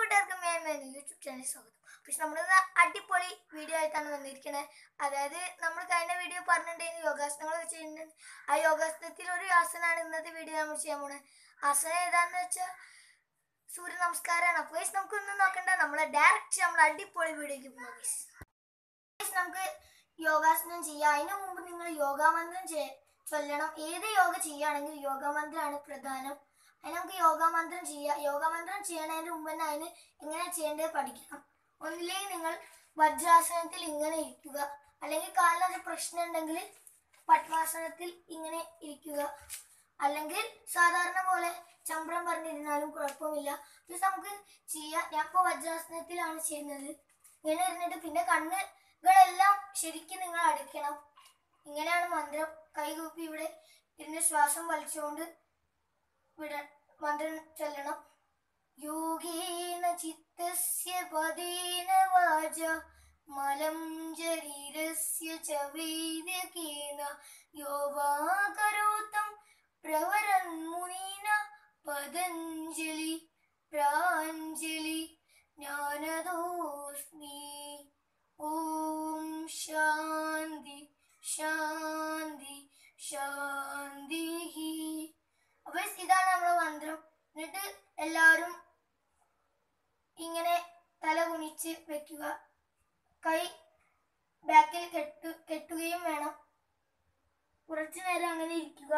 കൂട്ടുകാർക്കും ഞാൻ YouTube channel സ്വാഗതം പക്ഷെ നമ്മൾ അടിപൊളി വീഡിയോ ആയിട്ടാണ് വന്നിരിക്കുന്നത് അതായത് നമ്മൾ കഴിഞ്ഞ വീഡിയോ പറഞ്ഞിട്ടുണ്ടെങ്കിൽ യോഗാസനങ്ങൾ ചെയ്യുന്നുണ്ട് ആ യോഗാസനത്തിൽ ഒരു ആസനമാണ് ഇന്നത്തെ വീഡിയോ നമ്മൾ ചെയ്യാൻ പോണത് ആസനം ഏതാന്ന് വെച്ചാൽ സൂര്യ നമസ്കാരമാണ് അപ്പോൾ guys നമുക്കൊന്നും നോക്കണ്ട നമ്മളെ ഡയറക്റ്റ് നമ്മൾ അടിപൊളി വീഡിയോക്ക് പോകാം guys. Guys, നമുക്ക് യോഗാസനം ചെയ്യാം അതിനു മുമ്പ് നിങ്ങൾ യോഗാമന്ത്രം ചെയ്യ ചൊല്ലണം ഏത് യോഗ ചെയ്യുകയാണെങ്കിൽ യോഗാമന്ത്രമാണ് പ്രധാനം അതിന് നമുക്ക് യോഗാമന്ത്രം ചെയ്യാം യോഗാമന്ത്രം ചെയ്യണതിന് മുമ്പ് തന്നെ അതിന് എങ്ങനെ ചെയ്യേണ്ടത് പഠിക്കണം ഒന്നില്ലെങ്കിൽ നിങ്ങൾ വജ്രാസനത്തിൽ ഇങ്ങനെ ഇരിക്കുക അല്ലെങ്കിൽ കാലിനൊരു പ്രശ്നം ഉണ്ടെങ്കിൽ പത്മാസനത്തിൽ ഇങ്ങനെ ഇരിക്കുക അല്ലെങ്കിൽ സാധാരണ പോലെ ചമ്പ്രം പറഞ്ഞിരുന്നാലും കുഴപ്പമില്ല പക്ഷെ നമുക്ക് ചെയ്യാം ഞാൻ ഇപ്പോൾ വജ്രാസനത്തിലാണ് ചെയ്യുന്നത് ഇങ്ങനെ ഇരുന്നിട്ട് പിന്നെ കണ്ണുകളെല്ലാം ശരിക്കും നിങ്ങൾ അടയ്ക്കണം ഇങ്ങനെയാണ് മന്ത്രം കൈകൂപ്പി ഇവിടെ ഇരുന്ന് ശ്വാസം വലിച്ചുകൊണ്ട് വിട മന്ത്രം ചൊല്ലണം യോഗേന ചിത്തസ്യ പദേന വാച മലം ശരീരസ്യ ച വൈദ്യകേന യോ വാ കരോത്തം പ്രവരന്മുനീന പതഞ്ജലി പ്രാഞ്ജലി ജ്ഞാനദോസ്മി ഓം ശാന്തി ശാന്തി ശാന്തി അപ്പൊ ഇതാണ് നമ്മുടെ മന്ത്രം എന്നിട്ട് എല്ലാവരും ഇങ്ങനെ തല കുനിച്ച് വെക്കുക കൈ ബാക്കിൽ കെട്ടു കെട്ടുകയും വേണം കുറച്ചു നേരം അങ്ങനെ ഇരിക്കുക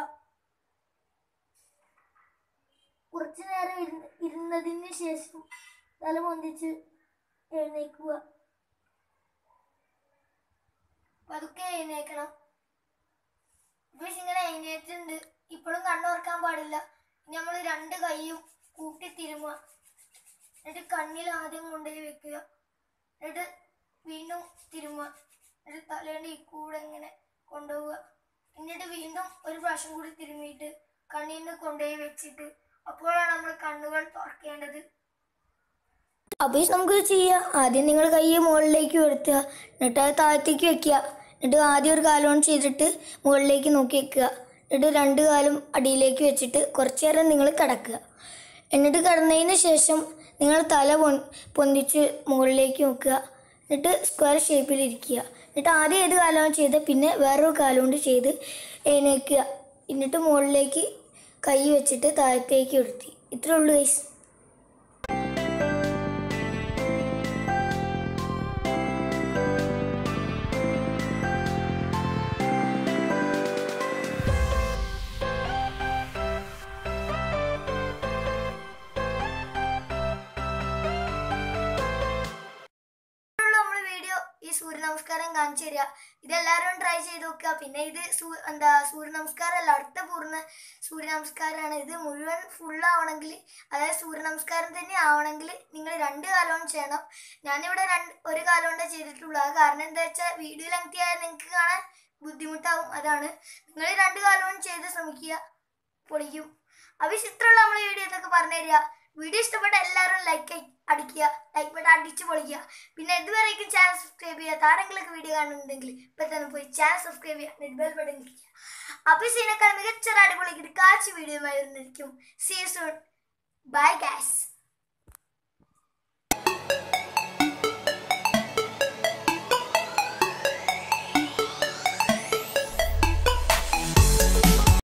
കുറച്ചു നേരം ഇരുന്ന് ഇരുന്നതിന് ശേഷം തല പൊന്തിച്ച് എഴുന്നേക്കുക പതുക്കെ എഴുന്നേക്കണം ഇപ്പൊ ഇങ്ങനെ എഴുന്നേറ്റുണ്ട് ഇപ്പോഴും കണ്ണുറക്കാൻ പാടില്ല നമ്മൾ രണ്ട് കൈയും കൂട്ടി തിരുമുക എന്നിട്ട് കണ്ണിൽ ആദ്യം കൊണ്ടുപോയി വെക്കുക എന്നിട്ട് വീണ്ടും തിരുമുക എന്നിട്ട് തലേൻ്റെ ഈ കൂടെ ഇങ്ങനെ കൊണ്ടുപോവുക എന്നിട്ട് വീണ്ടും ഒരു പ്രാവശ്യം കൂടി തിരുമിയിട്ട് കണ്ണിൽ നിന്ന് കൊണ്ടുപോയി വെച്ചിട്ട് അപ്പോഴാണ് നമ്മൾ കണ്ണുകൾ തുറക്കേണ്ടത് അപ്പോൾ നമുക്ക് ചെയ്യാം ആദ്യം നിങ്ങൾ കൈ മുകളിലേക്ക് ഉയർത്തുക എന്നിട്ട് അത് താഴത്തേക്ക് വെക്കുക എന്നിട്ട് ആദ്യം ഒരു കാലം കൊണ്ട് ചെയ്തിട്ട് മുകളിലേക്ക് നോക്കി വെക്കുക എന്നിട്ട് രണ്ട് കാലും അടിയിലേക്ക് വെച്ചിട്ട് കുറച്ച് നേരം നിങ്ങൾ കിടക്കുക എന്നിട്ട് കിടന്നതിന് ശേഷം നിങ്ങൾ തല പൊ പൊന്തിച്ച് മുകളിലേക്ക് നോക്കുക എന്നിട്ട് സ്ക്വയർ ഷേപ്പിലിരിക്കുക എന്നിട്ട് ആദ്യം ഏത് കാലമാണ് ചെയ്ത് പിന്നെ വേറൊരു കാലം കൊണ്ട് ചെയ്ത് എഴുന്നേക്കുക എന്നിട്ട് മുകളിലേക്ക് കൈ വെച്ചിട്ട് താഴത്തേക്ക് എടുത്തി ഇത്രേ ഉള്ളൂ ഗൈസ് നമ്മൾ വീഡിയോ ഈ സൂര്യ നമസ്കാരം കാണിച്ചു തരിക ഇതെല്ലാവരും ട്രൈ ചെയ്ത് നോക്കുക പിന്നെ ഇത് സൂ- എന്താ സൂര്യ നമസ്കാരമല്ല അടുത്ത പൂർണ്ണ സൂര്യ നമസ്കാരമാണ് ഇത് മുഴുവൻ ഫുൾ ആവണമെങ്കിൽ അതായത് സൂര്യ നമസ്കാരം തന്നെ ആവണമെങ്കിൽ നിങ്ങൾ രണ്ട് കാലവും ചെയ്യണം ഞാനിവിടെ രണ്ട് ഒരു കാലം കൊണ്ടേ ചെയ്തിട്ടുള്ളൂ അത് കാരണം എന്താ വെച്ചാൽ വീഡിയോ ലെങ്തി ആയാൽ നിങ്ങൾക്ക് കാണാൻ ബുദ്ധിമുട്ടാവും അതാണ് നിങ്ങൾ രണ്ട് കാലവും ചെയ്ത് ശ്രമിക്കുക പൊളിക്കും അപ്പോൾ ഇത്രയുള്ള നമ്മളെ വീഡിയോ എന്നൊക്കെ പറഞ്ഞു തരിക വീഡിയോ ഇഷ്ടപ്പെട്ട എല്ലാവരും ലൈക്ക് അടിക്കുക ലൈക്ക് ബട്ടൺ അടിച്ച് പൊളിക്കുക പിന്നെ ഇതുവരേക്കും ചാനൽ സബ്സ്ക്രൈബ് ചെയ്യാത്ത ആരെങ്കിലുമൊക്കെ വീഡിയോ കാണുന്നുണ്ടെങ്കിൽ ഇപ്പം തന്നെ പോയി ചാനൽ സബ്സ്ക്രൈബ് ചെയ്യുക ബെൽ ബട്ടൺ ക്ലിക്ക് ചെയ്യുക അപ്പോൾ സീനേക്കാൾ മികച്ചൊരു അടിപൊളി കാഴ്ച വീഡിയോ ആയിരുന്നിരിക്കും സീ സൂൺ ബൈ ഗാസ്